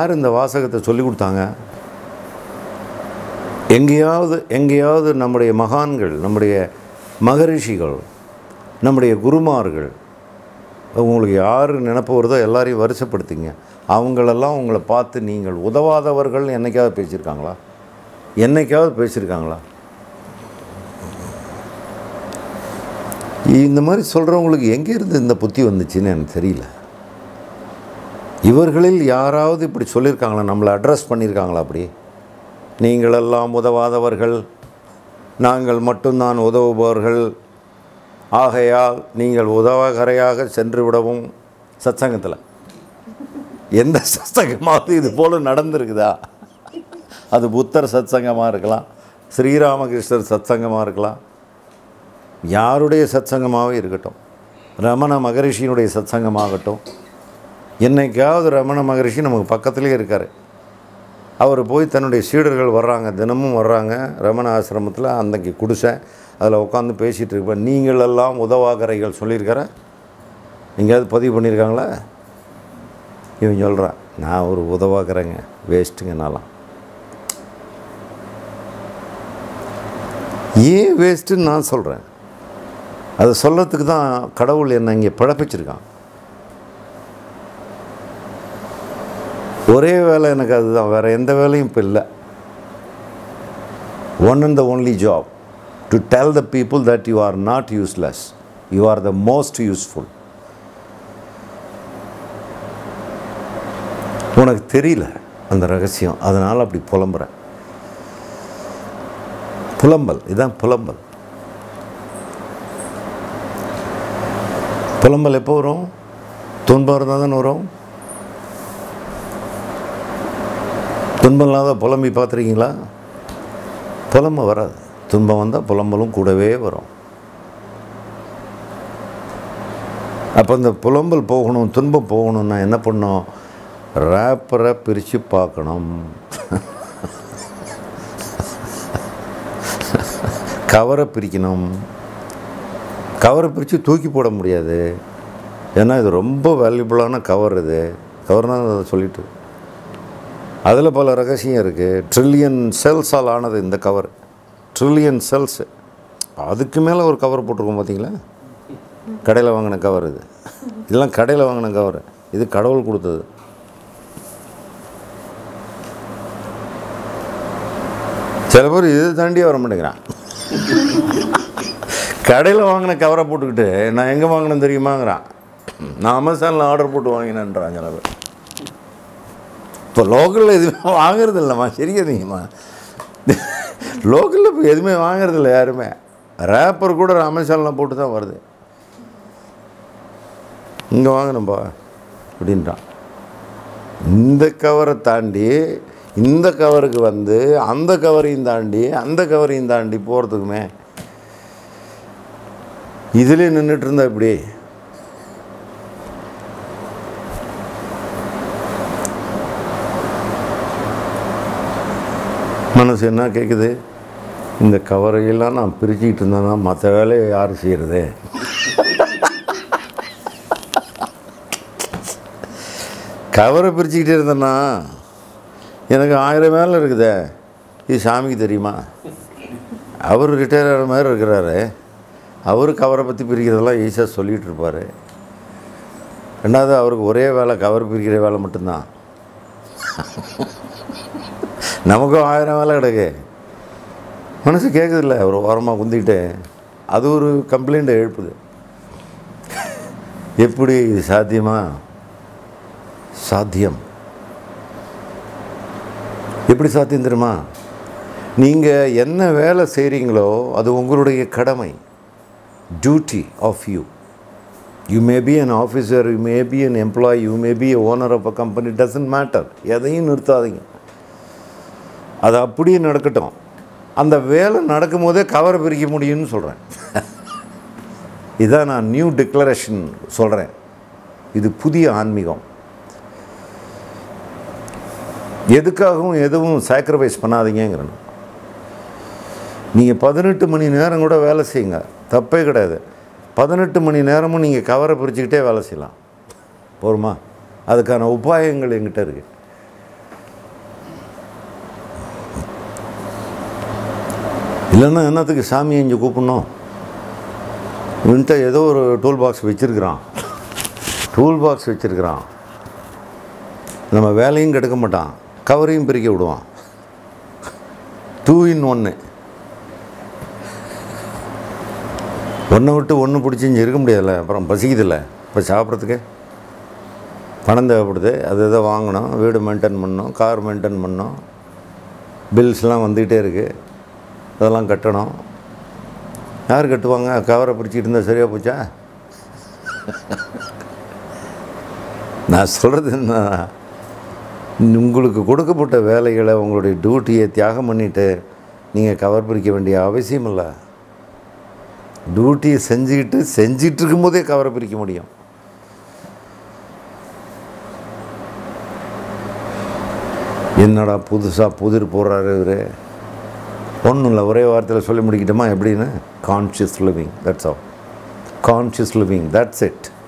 யார் இந்த வாசகத்தை சொல்லி கொடுத்தாங்க எங்கேயாவது எங்கேயாவது நம்முடைய மகான்கள் நம்முடைய மகரிஷிகள் நம்முடைய குருமார்கள் உங்களுக்கு யார் நினப்பு வருதோ எல்லாரையும் வருஷப்படுத்திங்க அவங்களெல்லாம் உங்களை பார்த்து நீங்கள் உதவாதவர்கள் என்னைக்காவது பேசியிருக்காங்களா என்னைக்காவது பேசியிருக்காங்களா இந்த மாதிரி சொல்கிறவங்களுக்கு எங்கேருந்து இந்த புத்தி வந்துச்சுன்னு எனக்கு தெரியல இவர்களில் யாராவது இப்படி சொல்லியிருக்காங்களா நம்மளை அட்ரஸ் பண்ணியிருக்காங்களா அப்படி நீங்களெல்லாம் உதவாதவர்கள் நாங்கள் மட்டும்தான் உதவுபவர்கள் ஆகையால் நீங்கள் உதவகரையாக சென்று விடவும் சத்சங்கத்தில் எந்த சத்சங்கமாவது இது போல் நடந்திருக்குதா அது புத்தர் சத்சங்கமாக இருக்கலாம் ஸ்ரீராமகிருஷ்ணர் சத்சங்கமாக இருக்கலாம் யாருடைய சத்சங்கமாகவே இருக்கட்டும் ரமண மகரிஷியினுடைய சத்சங்கமாகட்டும் என்னைக்காவது ரமண மகரிஷி நமக்கு பக்கத்துலேயே இருக்கார் அவர் போய் தன்னுடைய சீடர்கள் வர்றாங்க தினமும் வர்றாங்க ரமண ஆசிரமத்தில் அன்றைக்கி குடிசை அதில் உட்காந்து பேசிகிட்டு இருப்பேன் நீங்களெல்லாம் உதவாகரைகள் சொல்லியிருக்கிற எங்கேயாவது பதிவு பண்ணியிருக்காங்களா இவன் சொல்கிறான் நான் ஒரு உதவாகிறேங்க வேஸ்ட்டுங்க நான்லாம் ஏன் வேஸ்ட்டுன்னு நான் சொல்கிறேன் அதை சொல்கிறதுக்கு தான் கடவுள் என்னை இங்கே பிழப்பிச்சிருக்கான் ஒரே வேலை எனக்கு அதுதான் வேறு எந்த வேலையும் இப்போ இல்லை one and the only job to tell the people that you are not useless you are the most useful உனக்கு தெரியல அந்த ரகசியம் அதனால் அப்படி புலம்புறேன் புலம்பல் இதான் புலம்பல் புலம்பல் எப்போ வரும் துன்பம் இருந்தால் தானே வரும் துன்பம் இல்லாத புலம்பி பார்த்துருக்கீங்களா புலம்ப வராது துன்பம் வந்தால் புலம்பலும் கூடவே வரும் அப்போ இந்த புலம்பல் போகணும் துன்பம் போகணும்னா என்ன பண்ணணும் ரேப்பரை பிரித்து பார்க்கணும் கவரை பிரிக்கணும் கவரை பிரித்து தூக்கி போட முடியாது ஏன்னா இது ரொம்ப வேல்யூபுளான கவர் இது கவர்னால் அதை சொல்லிட்டு அதில் பல ரகசியம் இருக்குது ட்ரில்லியன் செல்ஸால் ஆனது இந்த கவர் ட்ரில்லியன் செல்ஸு அதுக்கு மேலே ஒரு கவர் போட்டிருக்கோம் பார்த்தீங்களா கடையில் வாங்கின கவர் இது இதெல்லாம் கடையில் வாங்கின கவர் இது கடவுள் கொடுத்தது சில பேர் இதை தாண்டியே வர மாட்டேங்கிறான் கடையில் வாங்கின கவரை போட்டுக்கிட்டு நான் எங்கே வாங்கினேன் தெரியுமாங்கிறான் நான் அமேசானில் ஆர்டர் போட்டு வாங்கினேன்றான் சில பேர் இப்போ லோக்கலில் எதுவுமே வாங்குறது இல்லைம்மா சரியாதீங்கம்மா லோக்கலில் இப்போ எதுவுமே வாங்குறது இல்லை யாருமே ரேப்பர் கூட அமேசானில் போட்டு தான் வருது இங்கே வாங்கினப்பா அப்படின்ட்டான் இந்த கவரை தாண்டி இந்த கவருக்கு வந்து அந்த கவரையும் தாண்டி அந்த கவரையும் தாண்டி போகிறதுக்குமே இதிலே நின்றுட்டு இருந்தா இப்படி மனசு என்ன கேட்குது இந்த கவரையெல்லாம் நான் பிரிச்சுக்கிட்டு இருந்தேன்னா மற்ற வேலையை யார் செய்கிறது கவரை பிரிச்சுக்கிட்டே இருந்தேன்னா எனக்கு ஆயிரம் வேலை இருக்குதே இது சாமிக்கு தெரியுமா அவர் ரிட்டையர் ஆகிற மாதிரி இருக்கிறாரு அவர் கவரை பற்றி பிரிக்கிறதெல்லாம் ஈஸியாக சொல்லிகிட்டு இருப்பார் ரெண்டாவது அவருக்கு ஒரே வேலை கவர் பிரிக்கிற வேலை மட்டும்தான் நமக்கும் ஆயிரம் வேலை கிடக்கு மனசு கேட்குதில்ல ஒரு ஓரமாக குந்திக்கிட்டு அது ஒரு கம்ப்ளைண்ட்டை எழுப்புது எப்படி இது சாத்தியமா சாத்தியம் எப்படி சாத்தியம் தெரியுமா நீங்கள் என்ன வேலை செய்கிறீங்களோ அது உங்களுடைய கடமை duty of you you may be an officer you may be an employee you may be owner of a company doesn't matter எதையும் நிறுத்தாதீங்க அது அப்படியே நடக்கட்டும் அந்த வேலை நடக்கும் போதே கவரை பிரிக்க முடியும்னு சொல்கிறேன் இதான் நான் நியூ டிக்ளரேஷன் சொல்கிறேன் இது புதிய ஆன்மீகம் எதுக்காகவும் எதுவும் சாக்ரிஃபைஸ் பண்ணாதீங்கிறேன் நீங்கள் பதினெட்டு மணி நேரம் கூட வேலை செய்யுங்க தப்பே கிடையாது பதினெட்டு மணி நேரமும் நீங்கள் கவரை பிரிச்சுக்கிட்டே வேலை செய்யலாம் போருமா அதுக்கான உபாயங்கள் எங்கிட்ட இருக்குது இல்லைன்னா என்னத்துக்கு சாமியை இங்கே கூப்பிடணும் இவன்ட்ட ஏதோ ஒரு டூல் பாக்ஸ் வச்சுருக்கிறான் டூல் பாக்ஸ் வச்சுருக்கிறான் நம்ம வேலையும் கெடுக்க மாட்டான் கவரையும் பிரிக்க விடுவான் டூ இன் ஒன்று ஒன்றை விட்டு ஒன்று பிடிச்சி இங்கே இருக்க முடியாதுல்ல அப்புறம் பசிக்குதில்ல இப்போ சாப்பிட்றதுக்கு பணம் தேவைப்படுது அது எதை வாங்கணும் வீடு மெயின்டைன் பண்ணணும் கார் மெயின்டைன் பண்ணணும் பில்ஸ்லாம் வந்துக்கிட்டே இருக்குது அதெல்லாம் கட்டணும் யார் கட்டுவாங்க கவரை பிடிச்சிட்டு இருந்தால் சரியாக போச்சா நான் சொல்கிறது என்ன உங்களுக்கு கொடுக்கப்பட்ட வேலைகளை உங்களுடைய டியூட்டியை தியாகம் பண்ணிவிட்டு நீங்கள் கவர் பிரிக்க வேண்டிய அவசியம் இல்லை டியூட்டியை செஞ்சுக்கிட்டு செஞ்சிட்டு இருக்கும்போதே கவரை பிரிக்க முடியும் என்னடா புதுசாக புதிர் போடுறாரு இவர் ஒன்றும் இல்லை ஒரே வார்த்தையில் சொல்லி முடிக்கிட்டோமா எப்படின்னு conscious living that's all conscious living that's it